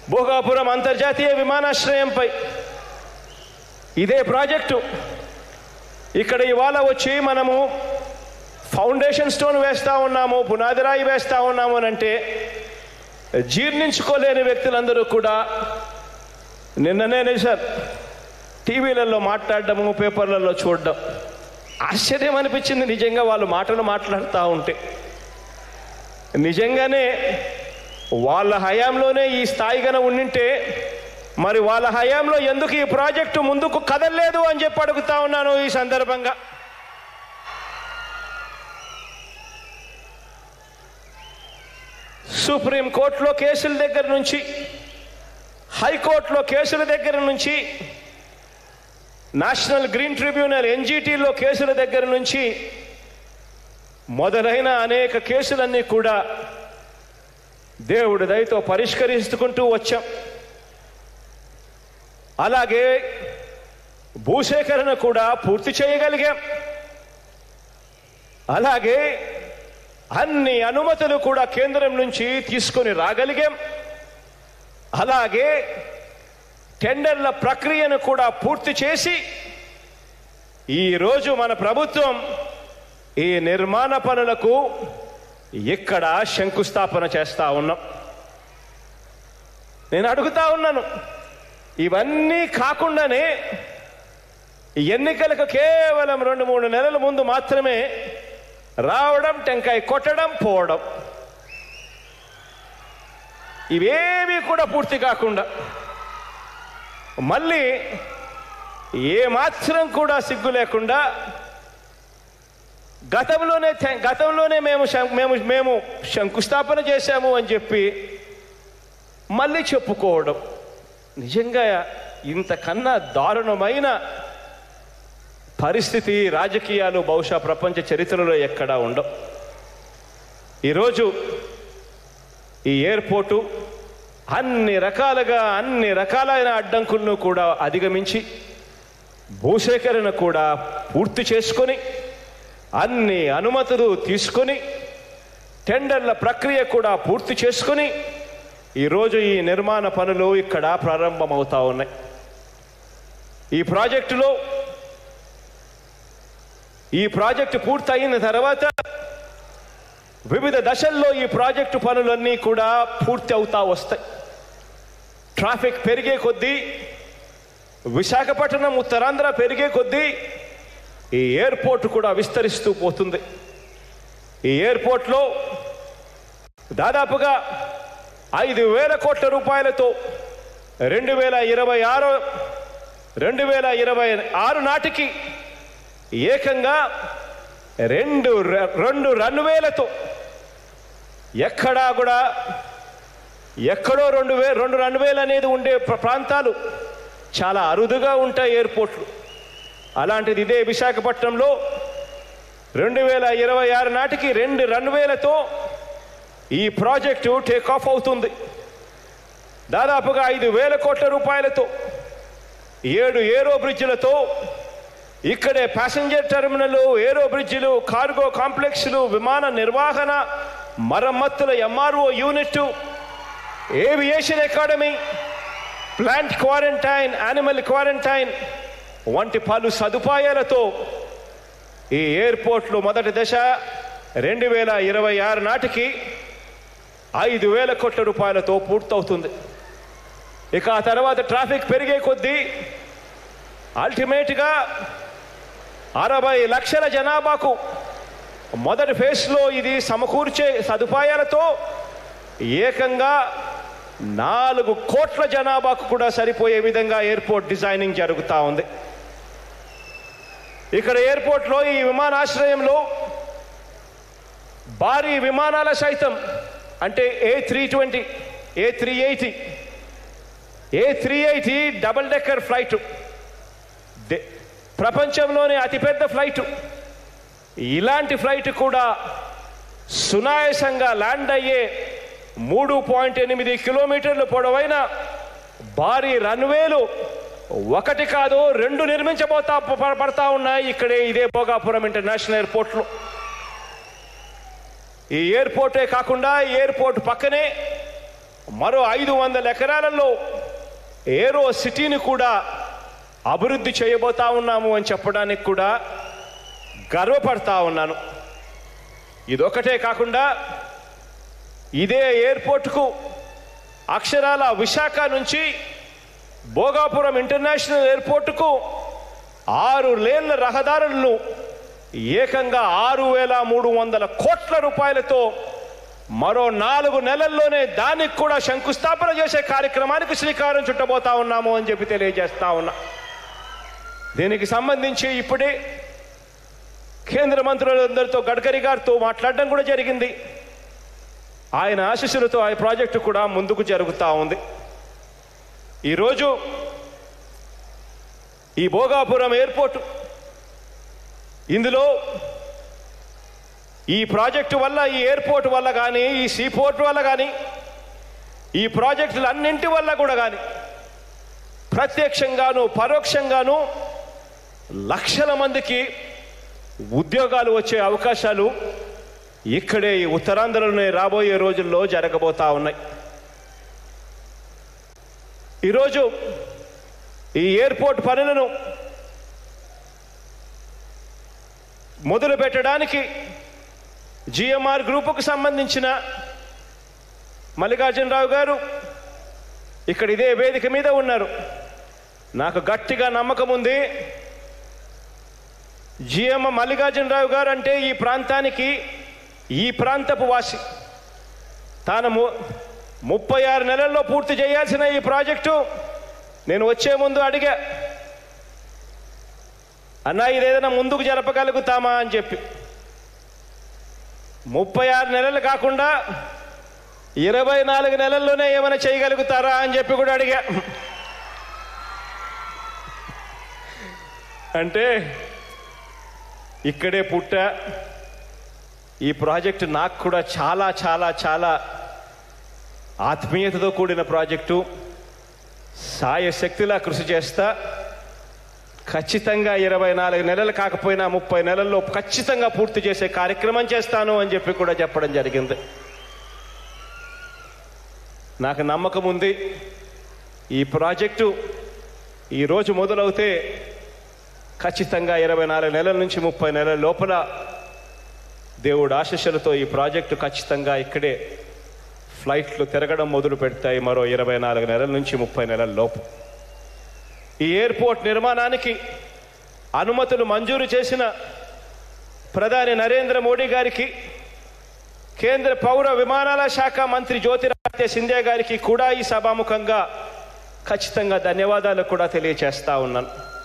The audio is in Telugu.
భోగాపురం అంతర్జాతీయ విమానాశ్రయంపై ఇదే ప్రాజెక్టు ఇక్కడ ఇవాళ వచ్చి మనము ఫౌండేషన్ స్టోన్ వేస్తా ఉన్నాము పునాది రాయి వేస్తా ఉన్నాము అని అంటే జీర్ణించుకోలేని వ్యక్తులందరూ కూడా నిన్ననే సార్ టీవీలలో మాట్లాడడము పేపర్లలో చూడడం ఆశ్చర్యం అనిపించింది నిజంగా వాళ్ళు మాటలు మాట్లాడుతూ ఉంటే నిజంగానే వాళ్ళ హయాంలోనే ఈ స్థాయిగానే ఉండింటే మరి వాళ్ళ హయాంలో ఎందుకు ఈ ప్రాజెక్టు ముందుకు కదలలేదు అని చెప్పి అడుగుతా ఉన్నాను ఈ సందర్భంగా సుప్రీం కోర్టులో కేసుల దగ్గర నుంచి హైకోర్టులో కేసుల దగ్గర నుంచి నేషనల్ గ్రీన్ ట్రిబ్యునల్ ఎన్జిటిలో కేసుల దగ్గర నుంచి మొదలైన అనేక కేసులన్నీ కూడా దేవుడి దయతో పరిష్కరిస్తుకుంటూ వచ్చాం అలాగే భూసేకరణ కూడా పూర్తి చేయగలిగాం అలాగే అన్ని అనుమతులు కూడా కేంద్రం నుంచి తీసుకొని రాగలిగాం అలాగే టెండర్ల ప్రక్రియను కూడా పూర్తి చేసి ఈరోజు మన ప్రభుత్వం ఈ నిర్మాణ పనులకు ఇక్కడ శంకుస్థాపన చేస్తా ఉన్నాం నేను అడుగుతా ఉన్నాను ఇవన్నీ కాకుండానే ఎన్నికలకు కేవలం రెండు మూడు నెలల ముందు మాత్రమే రావడం టెంకాయ కొట్టడం పోవడం ఇవేమీ కూడా పూర్తి కాకుండా మళ్ళీ ఏ మాత్రం కూడా సిగ్గు లేకుండా గతంలోనే థె- గతంలోనే మేము శం- మేము మేము శంకుస్థాపన చేశాము అని చెప్పి మళ్ళీ చెప్పుకోవడం నిజంగా ఇంతకన్నా దారుణమైన పరిస్థితి రాజకీయాలు బహుశా ప్రపంచ చరిత్రలో ఎక్కడా ఉండవు ఈరోజు ఈ ఎయిర్పోర్టు అన్ని రకాలుగా అన్ని రకాలైన అడ్డంకులను కూడా అధిగమించి భూసేకరణ కూడా పూర్తి చేసుకొని అన్ని అనుమతులు తీసుకొని టెండర్ల ప్రక్రియ కూడా పూర్తి చేసుకొని ఈరోజు ఈ నిర్మాణ పనులు ఇక్కడ ప్రారంభమవుతా ఉన్నాయి ఈ ప్రాజెక్టులో ఈ ప్రాజెక్టు పూర్తయిన తర్వాత వివిధ దశల్లో ఈ ప్రాజెక్టు పనులన్నీ కూడా పూర్తి అవుతా వస్తాయి ట్రాఫిక్ పెరిగే కొద్దీ విశాఖపట్నం ఉత్తరాంధ్ర పెరిగే కొద్దీ ఈ ఎయిర్పోర్ట్ కూడా విస్తరిస్తూ పోతుంది ఈ ఎయిర్పోర్ట్లో దాదాపుగా ఐదు వేల కోట్ల రూపాయలతో రెండు వేల ఇరవై ఆరు రెండు వేల ఇరవై ఆరు నాటికి ఏకంగా రెండు ర- రెండు రన్వేలతో ఎక్కడా కూడా ఎక్కడో రెండు వే రెండు రన్వేలు అనేది ఉండే ప్ర- ప్రాంతాలు చాలా అరుదుగా ఉంటాయి ఎయిర్పోర్ట్లు అలాంటిది ఇదే విశాఖపట్నంలో రెండు వేల ఇరవై ఆరు నాటికి రెండు రన్వేలతో ఈ ప్రాజెక్టు టేక్ ఆఫ్ అవుతుంది దాదాపుగా ఐదు వేల కోట్ల రూపాయలతో ఏడు ఏరో బ్రిడ్జిలతో ఇక్కడే ప్యాసింజర్ టెర్మినల్ ఏరో బ్రిడ్జిలు కార్గో కాంప్లెక్స్లు విమాన నిర్వహణ మరమ్మతుల MRO unit aviation academy plant quarantine animal quarantine వంటి పలు సదుపాయాలతో ఈ ఎయిర్పోర్ట్లో మొదటి దశ రెండు వేల ఇరవై ఆరు నాటికి ఐదు వేల కోట్ల రూపాయలతో పూర్తవుతుంది ఇక ఆ తర్వాత ట్రాఫిక్ పెరిగే కొద్దీ అల్టిమేట్గా అరవై లక్షల జనాభాకు మొదటి ఫేజ్లో ఇది సమకూర్చే సదుపాయాలతో ఏకంగా నాలుగు కోట్ల జనాభాకు కూడా సరిపోయే విధంగా ఎయిర్పోర్ట్ డిజైనింగ్ జరుగుతూ ఉంది ఇక్కడ ఎయిర్పోర్ట్లో ఈ విమానాశ్రయంలో భారీ విమానాల సైతం అంటే A three twenty A three eighty A three eighty double decker flight దే- ప్రపంచంలోనే అతిపెద్ద ఫ్లైట్ ఇలాంటి ఫ్లైట్ కూడా సునాయాసంగా ల్యాండ్ అయ్యే మూడు పాయింట్ ఎనిమిది కిలోమీటర్లు పొడవైన భారీ రన్వేలు ఒకటి కాదు రెండు నిర్మించబోతా ప- పడతా ఉన్నాయి ఇక్కడే ఇదే భోగాపురం ఇంటర్నేషనల్ ఎయిర్పోర్ట్లో ఈ ఎయిర్పోర్టే కాకుండా ఈ ఎయిర్పోర్ట్ పక్కనే మరో ఐదు వందల ఎకరాలలో ఏరో సిటీని కూడా అభివృద్ధి చేయబోతా ఉన్నాము అని చెప్పడానికి కూడా గర్వపడతా ఉన్నాను ఇదొకటే కాకుండా ఇదే ఎయిర్పోర్టుకు అక్షరాల విశాఖ నుంచి భోగాపురం ఇంటర్నేషనల్ ఎయిర్పోర్టుకు ఆరు లేన్ల రహదారులను ఏకంగా ఆరు వేల మూడు వందల కోట్ల రూపాయలతో మరో నాలుగు నెలల్లోనే దానికి కూడా శంకుస్థాపన చేసే కార్యక్రమానికి శ్రీకారం చుట్టబోతా ఉన్నాము అని చెప్పి తెలియజేస్తా ఉన్నా దీనికి సంబంధించి ఇప్పుడే కేంద్ర మంత్రులందరితో గడ్కరీ గారితో మాట్లాడడం కూడా జరిగింది ఆయన ఆశీస్సులతో ఆ ప్రాజెక్టు కూడా ముందుకు జరుగుతూ ఉంది ఈరోజు ఈ భోగాపురం ఎయిర్పోర్టు ఇందులో ఈ ప్రాజెక్టు వల్ల ఈ ఎయిర్పోర్ట్ వల్ల కానీ ఈ సీపోర్ట్ వల్ల కానీ ఈ ప్రాజెక్టులన్నింటి వల్ల కూడా కానీ ప్రత్యక్షంగాను పరోక్షంగాను లక్షల మందికి ఉద్యోగాలు వచ్చే అవకాశాలు ఇక్కడే ఈ ఉత్తరాంధ్రలోనే రాబోయే రోజుల్లో జరగబోతా ఉన్నాయి ఈరోజు ఈ ఎయిర్పోర్ట్ పనులను మొదలు పెట్టడానికి జిఎంఆర్ గ్రూపుకు సంబంధించిన మల్లికార్జునరావు గారు ఇక్కడ ఇదే వేదిక మీద ఉన్నారు నాకు గట్టిగా నమ్మకం ఉంది జిఎం మల్లికార్జునరావు గారు అంటే ఈ ప్రాంతానికి ఈ ప్రాంతపు వాసి తాను ము- ముప్పై ఆరు నెలల్లో పూర్తి చేయాల్సిన ఈ ప్రాజెక్టు నేను వచ్చే ముందు అడిగా అన్నా ఇదేదైనా ముందుకు జరపగలుగుతామా అని చెప్పి ముప్పై ఆరు నెలలు కాకుండా ఇరవై నాలుగు నెలల్లోనే ఏమైనా చేయగలుగుతారా అని చెప్పి కూడా అడిగా అంటే ఇక్కడే పుట్ట ఈ ప్రాజెక్టు నాకు కూడా చాలా చాలా చాలా ఆత్మీయతతో కూడిన ప్రాజెక్టు సాయశక్తిలా కృషి చేస్తా ఖచ్చితంగా ఇరవై నాలుగు నెలలు కాకపోయినా ముప్పై నెలల్లో ఖచ్చితంగా పూర్తి చేసే కార్యక్రమం చేస్తాను అని చెప్పి కూడా చెప్పడం జరిగింది నాకు నమ్మకం ఉంది ఈ ప్రాజెక్టు ఈరోజు మొదలవుతే ఖచ్చితంగా ఇరవై నాలుగు నెలల నుంచి ముప్పై నెలల లోపల దేవుడు ఆశీస్సులతో ఈ ప్రాజెక్టు ఖచ్చితంగా ఇక్కడే ఫ్లైట్లు తిరగడం మొదలు పెడతాయి మరో ఇరవై నాలుగు నెలల నుంచి ముప్పై నెలల లోపు ఈ ఎయిర్పోర్ట్ నిర్మాణానికి అనుమతులు మంజూరు చేసిన ప్రధాని నరేంద్ర మోడీ గారికి కేంద్ర పౌర విమానాల శాఖ మంత్రి జ్యోతిరాదిత్య సింధ్యా గారికి కూడా ఈ సభాముఖంగా ఖచ్చితంగా ధన్యవాదాలు కూడా తెలియచేస్తా ఉన్నాను